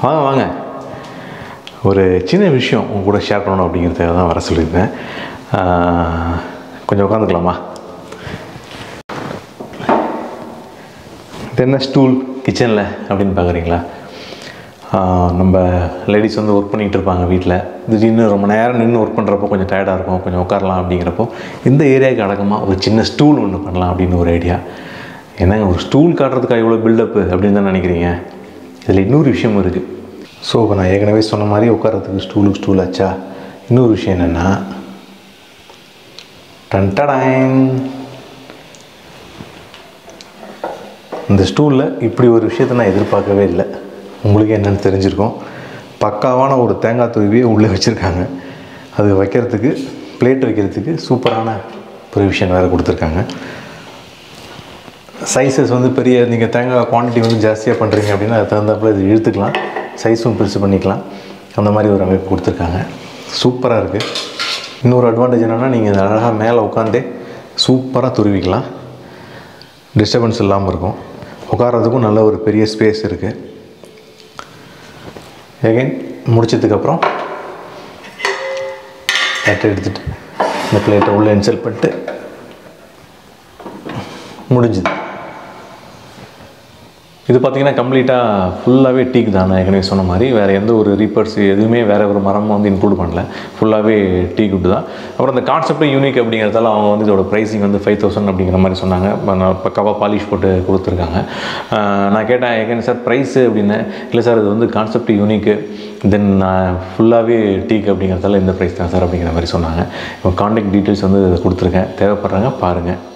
வாங்க வாங்க ஒரு சின்ன விஷயம் உங்க கூட ஷேர் பண்ணணும் அப்படிங்கிறதுக்காக தான் வர சொல்லியிருந்தேன் ஆஹ், கொஞ்சம் உட்காந்துக்கலாமா இது என்ன ஸ்டூல் கிச்சனில் அப்படின்னு பார்க்குறீங்களா நம்ம லேடிஸ் வந்து ஒர்க் பண்ணிகிட்டு இருப்பாங்க வீட்டில் திடீர்னு ரொம்ப நேரம் நின்று ஒர்க் பண்ணுறப்போ கொஞ்சம் டயர்டாக இருக்கும் கொஞ்சம் உட்காரலாம் அப்படிங்கிறப்போ இந்த ஏரியாவுக்கு அடக்கமாக ஒரு சின்ன ஸ்டூல் ஒன்று பண்ணலாம் அப்படின்னு ஒரு ஐடியா என்னங்க ஒரு ஸ்டூல் காட்டுறதுக்காக இவ்வளோ பில்டப்பு அப்படின்னு தான் நினைக்கிறீங்க இதில் இன்னொரு விஷயம் இருக்குது ஸோ இப்போ நான் ஏற்கனவே சொன்ன மாதிரி உட்காரத்துக்கு ஸ்டூலுக்கு ஸ்டூல் ஆச்சா இன்னொரு விஷயம் என்னென்னா டன்டடாயின் இந்த ஸ்டூலில் இப்படி ஒரு விஷயத்தை நான் எதிர்பார்க்கவே இல்லை உங்களுக்கு என்னென்னு தெரிஞ்சிருக்கும் பக்காவான ஒரு தேங்காய் துருவியை உள்ளே வச்சுருக்காங்க அது வைக்கிறதுக்கு பிளேட் வைக்கிறதுக்கு சூப்பரான ப்ரொவிஷன் வேறு கொடுத்துருக்காங்க சைஸஸ் வந்து பெரிய நீங்கள் தேங்காய் குவான்டிட்டி வந்து ஜாஸ்தியாக பண்ணுறீங்க அப்படின்னா அது தகுந்தாப்புல இது இழுத்துக்கலாம் சைஸும் பெருசு பண்ணிக்கலாம் அந்த மாதிரி ஒரு அமைப்பு கொடுத்துருக்காங்க சூப்பராக இருக்குது இன்னொரு அட்வான்டேஜ் என்னென்னா நீங்கள் இதை அழகாக மேலே உட்காந்தே சூப்பராக துருவிக்கலாம் டிஸ்டர்பன்ஸ் இல்லாமல் இருக்கும் உட்காரதுக்கும் நல்ல ஒரு பெரிய ஸ்பேஸ் இருக்குது எகைன் முடிச்சதுக்கப்புறம் பிளேட்டை எடுத்துகிட்டு இந்த பிளேட்டை உள்ளே இன்சல்ட் பண்ணிட்டு முடிஞ்சுது இது பார்த்தீங்கன்னா கம்ப்ளீட்டாக ஃபுல்லாகவே டீக் தான் நான் ஏற்கனவே சொன்ன மாதிரி வேறு எந்த ஒரு ரீப்பர்ஸ் எதுவுமே வேறு ஒரு மரமும் வந்து இன்க்ளூட் பண்ணல ஃபுல்லாகவே டீக் வுட் தான் அப்புறம் இந்த கான்செப்டும் யூனிக் அப்படிங்கிறதால அவங்க வந்து இதோட ப்ரைஸிங் வந்து ஃபைவ் தௌசண்ட் அப்படிங்கிற மாதிரி சொன்னாங்க ப- நான் பக்காவாக பாலிஷ் போட்டு கொடுத்துருக்காங்க ஆஹ் நான் கேட்டேன் ஏற்கனவே சார் ப்ரைஸு அப்படின்னு இல்லை சார் இது வந்து கான்செப்ட் யூனிக்கு தென் நான் ஃபுல்லாகவே டீக் அப்படிங்கிறதால இந்த ப்ரைஸ் தான் சார் அப்படிங்கிற மாதிரி சொன்னாங்க இப்போ காண்டாக்ட் டீட்டெயில்ஸ் வந்து கொடுத்துருக்கேன் தேவைப்படுறாங்க பாருங்கள்